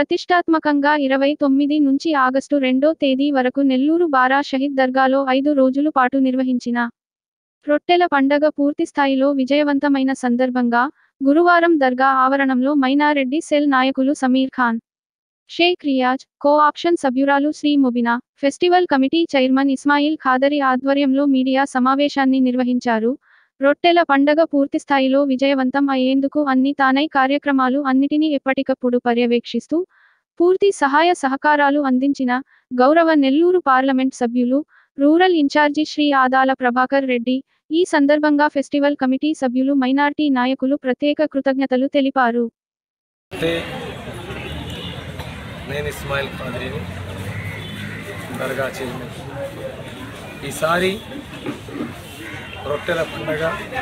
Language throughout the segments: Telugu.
ప్రతిష్టాత్మకంగా ఇరవై తొమ్మిది నుంచి ఆగస్టు రెండో తేదీ వరకు నెల్లూరు బారా షహీద్ దర్గాలో ఐదు రోజుల పాటు నిర్వహించిన రొట్టెల పండగ పూర్తిస్థాయిలో విజయవంతమైన సందర్భంగా గురువారం దర్గా ఆవరణంలో మైనారెడ్డి సెల్ నాయకులు సమీర్ ఖాన్ షేక్ రియాజ్ కో ఆప్షన్ సభ్యురాలు Shri Mubina festival committee chairman Ismail Khadri ఆధ్వర్యంలో మీడియా సమావేశాన్ని నిర్వహించారు రొట్టెల పండగ పూర్తిస్థాయిలో విజయవంతం అయ్యేందుకు అన్ని తానై కార్యక్రమాలు అన్నిటినీ ఎప్పటికప్పుడు పర్యవేక్షిస్తూ పూర్తి సహాయ సహకారాలు అందించిన గౌరవ నెల్లూరు పార్లమెంట్ సభ్యులు రూరల్ ఇన్ఛార్జి శ్రీ ఆదాల ప్రభాకర్ రెడ్డి ఈ సందర్భంగా ఫెస్టివల్ కమిటీ సభ్యులు మైనార్టీ నాయకులు ప్రత్యేక కృతజ్ఞతలు తెలిపారు అయితే నేను ఇస్మాయిల్ ఖాద్రీని దర్గా చైర్మన్ ఈసారి రొట్టెల పండగ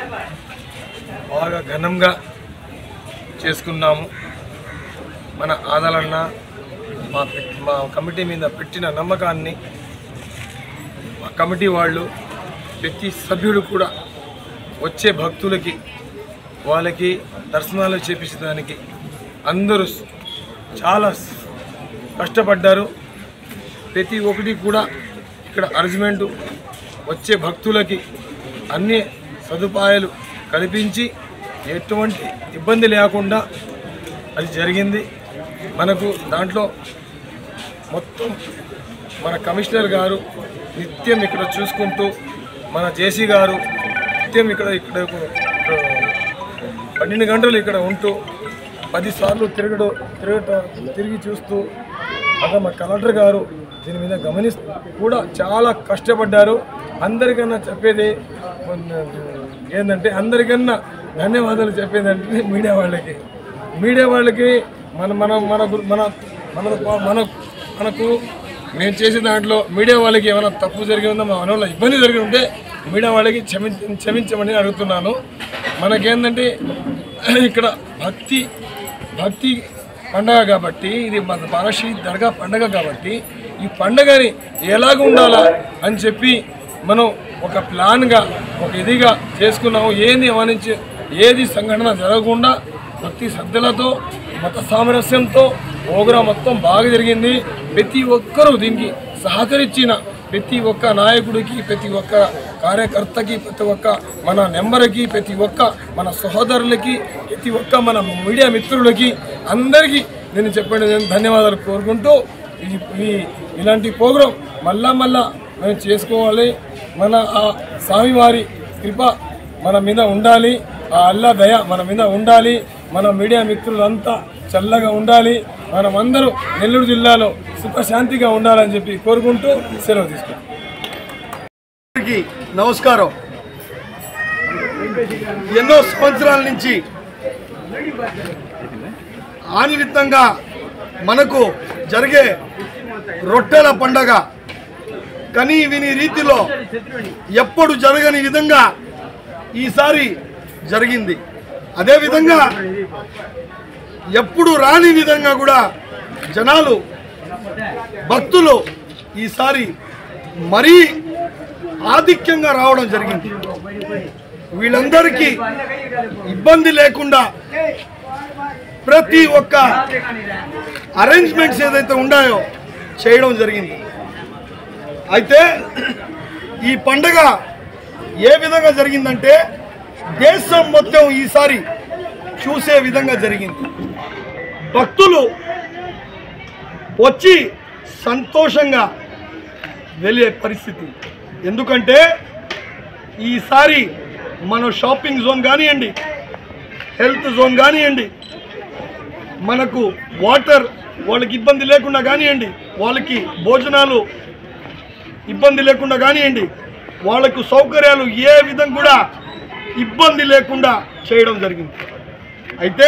బాగా ఘనంగా చేసుకున్నాము మన ఆదాలన్న మా పెట్- మా కమిటీ మీద పెట్టిన నమ్మకాన్ని మా కమిటీ వాళ్ళు ప్రతి సభ్యుడు కూడా వచ్చే భక్తులకి వాళ్ళకి దర్శనాలు చేపించడానికి అందరూ చాలా కష్టపడ్డారు ప్రతి ఒక్కటి కూడా ఇక్కడ అరేంజ్మెంటు వచ్చే భక్తులకి అన్ని సదుపాయాలు కల్పించి ఎటువంటి ఇబ్బంది లేకుండా అది జరిగింది మనకు దాంట్లో మొత్తం మన కమిషనర్ గారు నిత్యం ఇక్కడ చూసుకుంటూ మన జేసీ గారు నిత్యం ఇక్కడ ఇక్కడ ఇక్కడ పన్నెండు గంటలు ఇక్కడ ఉంటూ పదిసార్లు తిరగడం తిరగట తిరిగి చూస్తూ అక్కడ మా కలెక్టర్ గారు దీని మీద గమనిస్తూ కూడా చాలా కష్టపడ్డారు అందరికన్నా చెప్పేది మన- ఏంటంటే అందరికన్నా ధన్యవాదాలు చెప్పేదంటే మీడియా వాళ్ళకి మీడియా వాళ్ళకి మన మన మన గు- మన మన మన మనకు మేము చేసే దాంట్లో మీడియా వాళ్ళకి ఏమైనా తప్పు జరిగి ఉందో మా మనలో ఇబ్బంది జరిగి ఉంటే మీడియా వాళ్ళకి క్షమి క్షమించమని అడుగుతున్నాను మనకేంటంటే ఇక్కడ భక్తి భక్తి పండగ కాబట్టి ఇది మన బాలశ్రీ దర్గా పండగ కాబట్టి ఈ పండగని ఎలాగ ఉండాలా అని చెప్పి మనం ఒక ప్లాన్గా ఒక ఇదిగా చేసుకున్నాము ఏది అవనించి ఏది సంఘటన జరగకుండా భక్తి శ్రద్ధలతో మత సామరస్యంతో ప్రోగ్రాం మొత్తం బాగా జరిగింది ప్రతి ఒక్కరూ దీనికి సహకరించిన ప్రతి ఒక్క నాయకుడికి ప్రతి ఒక్క కార్యకర్తకి ప్రతి ఒక్క మన నెంబర్కి ప్రతి ఒక్క మన సహోదరులకి ప్రతి ఒక్క మన మీడియా మిత్రులకి అందరికీ నేను చెప్పండి నేను ధన్యవాదాలు కోరుకుంటూ ఈ ఈ ఇలాంటి ప్రోగ్రాం మళ్ళా మళ్ళా మేము చేసుకోవాలి మన ఆ స్వామివారి కృప మన మీద ఉండాలి ఆ అల్లా దయ మన మీద ఉండాలి మన మీడియా మిత్రులంతా చల్లగా ఉండాలి మనమందరూ నెల్లూరు జిల్లాలో సుఖశాంతిగా ఉండాలని చెప్పి కోరుకుంటూ సెలవు తీసుకుంటాం అందరికీ నమస్కారం ఎన్నో సంవత్సరాల నుంచి ఆనిమిత్తంగా మనకు జరిగే రొట్టెల పండగ కని విని రీతిలో ఎప్పుడు జరగని విధంగా ఈసారి జరిగింది అదేవిధంగా ఎప్పుడు రాని విధంగా కూడా జనాలు భక్తులు ఈసారి మరీ ఆధిక్యంగా రావడం జరిగింది వీళ్ళందరికీ ఇబ్బంది లేకుండా ప్రతి ఒక్క అరేంజ్మెంట్స్ ఏదైతే ఉన్నాయో చేయడం జరిగింది అయితే ఈ పండగ ఏ విధంగా జరిగిందంటే దేశం మొత్తం ఈసారి చూసే విధంగా జరిగింది భక్తులు వచ్చి సంతోషంగా వెళ్ళే పరిస్థితి ఎందుకంటే ఈసారి మన షాపింగ్ జోన్ కానివ్వండి హెల్త్ జోన్ కానివ్వండి మనకు వాటర్ వాళ్ళకి ఇబ్బంది లేకుండా కానివ్వండి వాళ్ళకి భోజనాలు ఇబ్బంది లేకుండా కానివ్వండి వాళ్ళకు సౌకర్యాలు ఏ విధంగా కూడా ఇబ్బంది లేకుండా చేయడం జరిగింది అయితే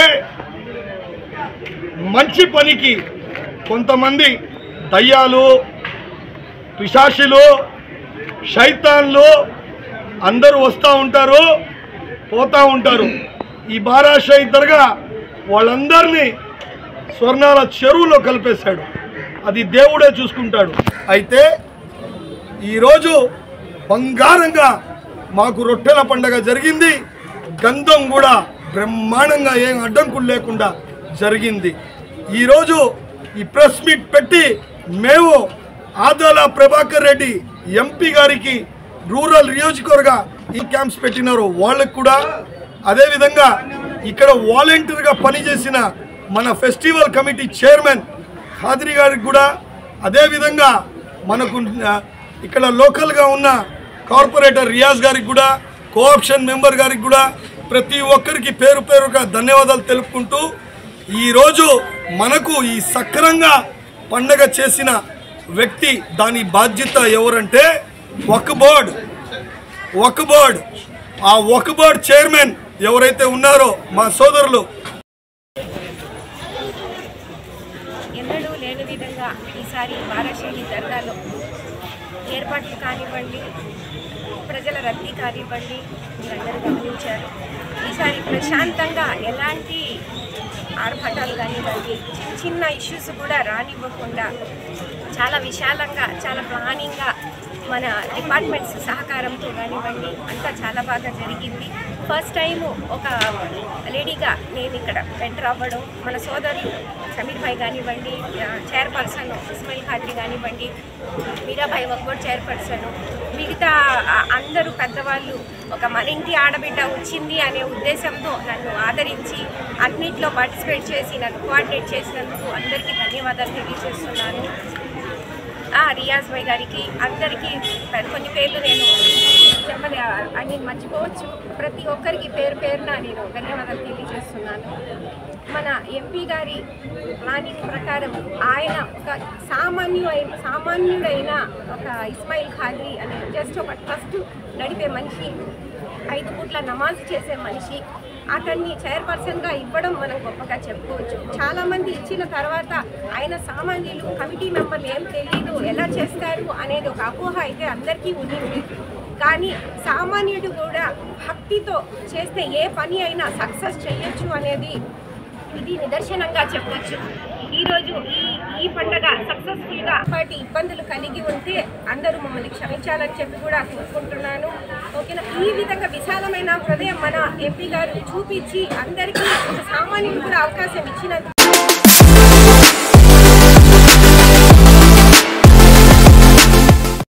మంచి పనికి కొంతమంది దయ్యాలు పిశాచిలు శైతాన్లు అందరూ వస్తూ ఉంటారు పోతూ ఉంటారు ఈ బారాషాయి దర్గా వాళ్ళందరినీ స్వర్ణాల చెరువులో కలిపేశాడు అది దేవుడే చూసుకుంటాడు అయితే ఈరోజు బంగారంగా మాకు రొట్టెల పండగ జరిగింది గంధం కూడా బ్రహ్మాండంగా ఏం అడ్డంకులు లేకుండా జరిగింది ఈరోజు ఈ ప్రెస్ మీట్ పెట్టి మేము ఆదాల ప్రభాకర్ రెడ్డి ఎంపీ గారికి రూరల్ నియోజకవర్గ ఈ క్యాంప్స్ పెట్టినారు వాళ్ళకు కూడా అదేవిధంగా ఇక్కడ వాలంటీర్గా పనిచేసిన మన ఫెస్టివల్ కమిటీ చైర్మన్ ఖాద్రి గారికి కూడా అదేవిధంగా మనకు ఆ, ఇక్కడ లోకల్గా ఉన్న కార్పొరేటర్ రియాజ్ గారికి కూడా కోఆప్షన్ మెంబర్ గారికి కూడా ప్రతి ఒక్కరికి పేరు పేరుగా ధన్యవాదాలు తెలుపుకుంటూ ఈరోజు మనకు ఈ సక్రంగా పండగ చేసిన వ్యక్తి దాని బాధ్యత ఎవరంటే వక్ బోర్డ్ వక్ బోర్డ్ ఆ వక్ బోర్డ్ చైర్మన్ ఎవరైతే ఉన్నారో మా సోదరులు ఎన్నడూ లేని విధంగా ఈసారి బారాషహి దర్గాలో ఏర్పాట్లు కానివ్వండి ప్రజల రద్దీ కానివ్వండి మీరందరూ గమనించారు ఈసారి ప్రశాంతంగా ఎలాంటి ఆర్భటాలు కానివ్వండి చిన్న చిన్న ఇష్యూస్ కూడా రానివ్వకుండా చాలా విశాలంగా చాలా ప్లానింగ్గా మన డిపార్ట్మెంట్స్ సహకారంతో కానివ్వండి అంతా చాలా బాగా జరిగింది ఫస్ట్ టైం ఒక లేడీగా నేను ఇక్కడ ఎంటర్ అవ్వడం మన సోదరులు సమీర్ భాయ్ కానివ్వండి చైర్పర్సన్ ఇస్మాయిల్ ఖాద్రి కానివ్వండి మీరాభాయ్ ఒక్కోటి చైర్పర్సన్ మిగతా ఆ, అందరూ పెద్దవాళ్ళు ఒక మన ఇంటి ఆడబిడ్డ వచ్చింది అనే ఉద్దేశంతో నన్ను ఆదరించి అన్నిట్లో పార్టిసిపేట్ చేసి నన్ను కోఆర్డినేట్ చేసినందుకు అందరికీ ధన్యవాదాలు తెలియజేస్తున్నాను ఆ, రియాజ్ భాయ్ గారికి అందరికీ పెద్ద- కొన్ని పేర్లు నేను చెప్పలే అని మర్చిపోవచ్చు ప్రతి ఒక్కరికి పేరు పేరున నేను ధన్యవాదాలు తెలియజేస్తున్నాను మన ఎంపీ గారి ప్లానింగ్ ప్రకారం ఆయన ఒక సామాన్యుడైన సామాన్యుడైన ఒక ఇస్మాయిల్ ఖాద్రి అనే జస్ట్ ఒక ట్రస్ట్ నడిపే మనిషి ఐదు పూట్ల నమాజ్ చేసే మనిషి అతన్ని చైర్పర్సన్గా ఇవ్వడం మనం గొప్పగా చెప్పుకోవచ్చు చాలా మంది ఇచ్చిన తర్వాత ఆయన సామాన్యులు కమిటీ మెంబర్లు ఏం తెలియదు ఎలా చేస్తారు అనేది ఒక అపోహ అయితే అందరికీ ఉండింది కానీ సామాన్యుడు కూడా భక్తితో చేస్తే ఏ పని అయినా సక్సెస్ చేయొచ్చు అనేది ఇది నిదర్శనంగా చెప్పొచ్చు ఈరోజు ఈ ఈ పండగ సక్సెస్ఫుల్గా వాటి ఇబ్బందులు కలిగి ఉంటే అందరూ మమ్మల్ని క్షమించాలని చెప్పి కూడా కోరుకుంటున్నాను ఓకేనా ఈ విధంగా విశాలమైన హృదయం మన ఎంపీ గారు చూపించి అందరికీ ఒక సామాన్యుడు కూడా అవకాశం ఇచ్చినందుకు